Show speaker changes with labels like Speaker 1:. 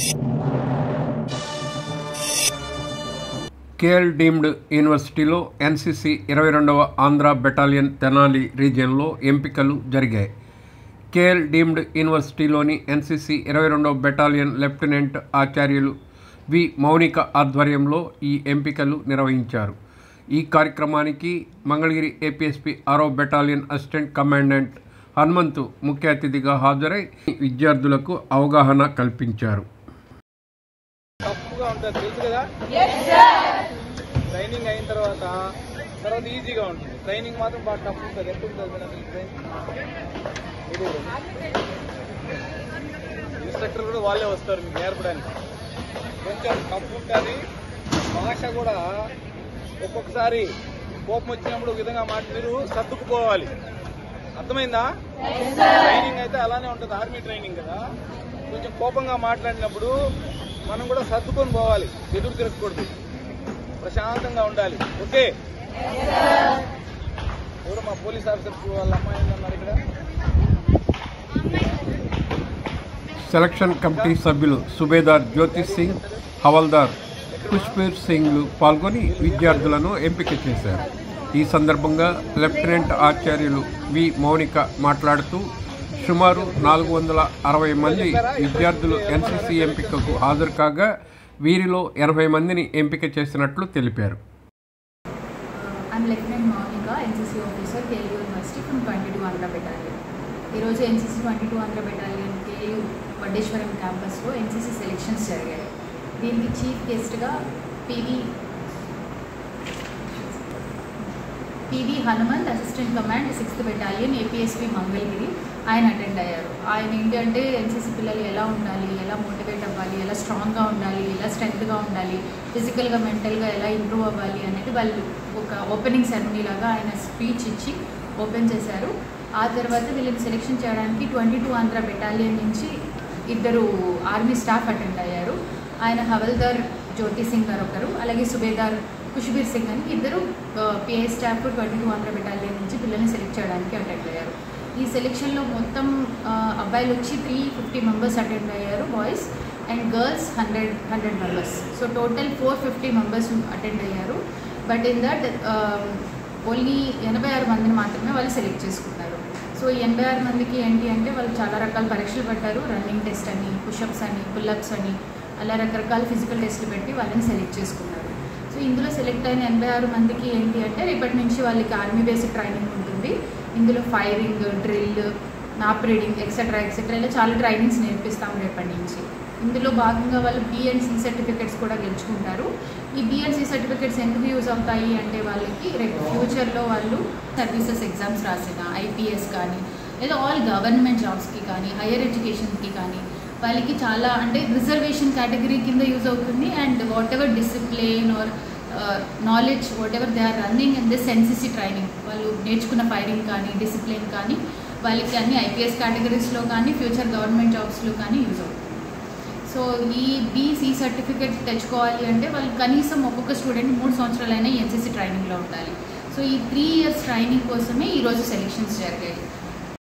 Speaker 1: KL deemed యూనివర్సిటీలో NCC ఇరవై రెండవ ఆంధ్ర బెటాలియన్ తెనాలి రీజియన్లో ఎంపికలు జరిగాయి కేఎల్ డీమ్డ్ యూనివర్సిటీలోని ఎన్సిసి ఇరవై రెండవ బెటాలియన్ లెఫ్టినెంట్ ఆచార్యులు వి మౌనిక ఆధ్వర్యంలో ఈ ఎంపికలు నిర్వహించారు ఈ కార్యక్రమానికి మంగళగిరి ఏపీఎస్పీ ఆరో బెటాలియన్ అసిస్టెంట్ కమాండెంట్ హనుమంతు ముఖ్య అతిథిగా హాజరై విద్యార్థులకు అవగాహన కల్పించారు
Speaker 2: టఫ్గా ఉంటుంది తెలుసు కదా ట్రైనింగ్ అయిన తర్వాత తర్వాత ఈజీగా ఉంటుంది ట్రైనింగ్ మాత్రం బాగా టఫ్ ఉంటుంది ఎప్పుడు ఉంటుంది మేడం ఈ ట్రైన్ ఇన్స్ట్రక్టర్ కూడా వాళ్ళే వస్తారు మీకు నేర్పడానికి కొంచెం టఫ్ ఉంటుంది భాష కూడా ఒక్కొక్కసారి కోపం వచ్చినప్పుడు ఒక విధంగా మాట మీరు సర్దుకుపోవాలి అర్థమైందా ట్రైనింగ్ అయితే అలానే ఉంటుంది ఆర్మీ ట్రైనింగ్ కదా కొంచెం కోపంగా మాట్లాడినప్పుడు మనం కూడా సర్దుకొని పోవాలి ఎదురు తిరగకూడదు ప్రశాంతంగా ఉండాలి ఓకే ఎవరు మా పోలీస్ ఆఫీసర్స్ వాళ్ళ అమ్మాయి ఉన్నారు ఇక్కడ
Speaker 1: సెలక్షన్ కమిటీ సభ్యులు సుబేదార్ జ్యోతి సింగ్ హవల్దార్ పుష్పీర్ సింగ్లు పాల్గొని విద్యార్థులను ఎంపిక చేశారు ఈ సందర్భంగా లెఫ్టినెంట్ ఆచార్యులు వి మౌనిక మాట్లాడుతూ సుమారు నాలుగు వందల అరవై మంది విద్యార్థులు ఎన్సీసీ ఎంపికకు హాజరు కాగా వీరిలో ఎనభై మందిని ఎంపిక చేసినట్లు తెలిపారు
Speaker 3: I'm lieutenant Mounika NCC officer KU university from twenty two Andhra battalion ఈరోజు NCC twenty two Andhra battalion KU Vaddeswaram క్యాంపస్లో ఎన్సీసీ సెలెక్షన్స్ జరిగాయి దీనికి చీఫ్ గెస్ట్గా PV PV Hanumanth assistant command sixth battalion APSP Mangalagiri ఆయన అటెండ్ అయ్యారు ఆయన ఏంటంటే ఎన్సీసీ పిల్లలు ఎలా ఉండాలి ఎలా మోటివేట్ అవ్వాలి ఎలా స్ట్రాంగ్గా ఉండాలి ఎలా స్ట్రెంగ్త్గా ఉండాలి ఫిజికల్గా మెంటల్గా ఎలా ఇంప్రూవ్ అవ్వాలి అనేది వాళ్ళు ఒక ఓపెనింగ్ సెరమనీ లాగా ఆయన స్పీచ్ ఇచ్చి ఓపెన్ చేశారు ఆ తర్వాత వీళ్ళని సెలెక్షన్ చేయడానికి ట్వంటీ టూ ఆంధ్ర బెటాలియన్ నుంచి ఇద్దరు ఆర్మీ స్టాఫ్ అటెండ్ అయ్యారు ఆయన హవల్దార్ జ్యోతి సింగ్ గారు ఒకరు అలాగే సుబేదార్ కుషబీర్ సింగ్ అని ఇద్దరు PI staff twenty two Andhra battalion నుంచి పిల్లల్ని సెలెక్ట్ చేయడానికి అటెండ్ అయ్యారు ఈ సెలెక్షన్లో మొత్తం ఆ, అబ్బాయిలు వచ్చి త్రీ ఫిఫ్టీ మెంబర్స్ అటెండ్ అయ్యారు boys and girls hundred hundred members so total four fifty members attend అయ్యారు బట్ ఇన్ దట్ ఓన్లీ ఎనభై ఆరు మందిని మాత్రమే వాళ్ళు సెలెక్ట్ చేసుకున్నారు సో ఈ ఎనభై ఆరు మందికి ఏంటి అంటే వాళ్ళు చాలా రకాల పరీక్షలు పెట్టారు రన్నింగ్ టెస్ట్ అని పుషప్స్ అని పుల్అప్స్ అని అలా రకరకాల ఫిజికల్ టెస్ట్లు పెట్టి వాళ్ళని సెలెక్ట్ చేసుకున్నారు సో ఇందులో సెలెక్ట్ అయిన ఎనభై ఆరు మందికి ఏంటి అంటే రేపటి నుంచి వాళ్ళకి ఆర్మీ బేసిక్ ట్రైనింగ్ ఉంటుంది ఇందులో firing drill map reading etcetera etcetera ఇలా చాలా ట్రైనింగ్స్ నేర్పిస్తాం రేపటి నుంచి ఇందులో భాగంగా వాళ్ళు బి అండ్ సి సర్టిఫికెట్స్ కూడా గెలుచుకుంటారు ఈ బి అండ్ సి సర్టిఫికెట్స్ ఎందుకు యూజ్ అవుతాయి అంటే వాళ్ళకి రేపు ఫ్యూచర్లో వాళ్ళు సర్వీసెస్ ఎగ్జామ్స్ రాసిన ఐపీఎస్ కానీ లేదా ఆల్ గవర్నమెంట్ జాబ్స్కి కానీ హైయర్ ఎడ్యుకేషన్కి కానీ వాళ్ళకి చాలా అంటే రిజర్వేషన్ కేటగిరీ కింద యూజ్ అవుతుంది and whatever discipline or knowledge whatever they are running in this NCC training వాళ్ళు నేర్చుకున్న ఫైరింగ్ కానీ డిసిప్లిన్ కానీ వాళ్ళకి అన్ని ఐపీఎస్ కేటగిరీస్లో కానీ ఫ్యూచర్ గవర్నమెంట్ జాబ్స్లో కానీ యూజ్ అవుతుంది సో ఈ బీసీ సర్టిఫికేట్ తెచ్చుకోవాలి అంటే వాళ్ళు కనీసం ఒక్కొక్క స్టూడెంట్ మూడు సంవత్సరాలైనా ఎన్సీసీ ట్రైనింగ్లో ఉండాలి సో ఈ త్రీ ఇయర్స్ ట్రైనింగ్ కోసమే ఈరోజు సెలెక్షన్స్ జరిగాయి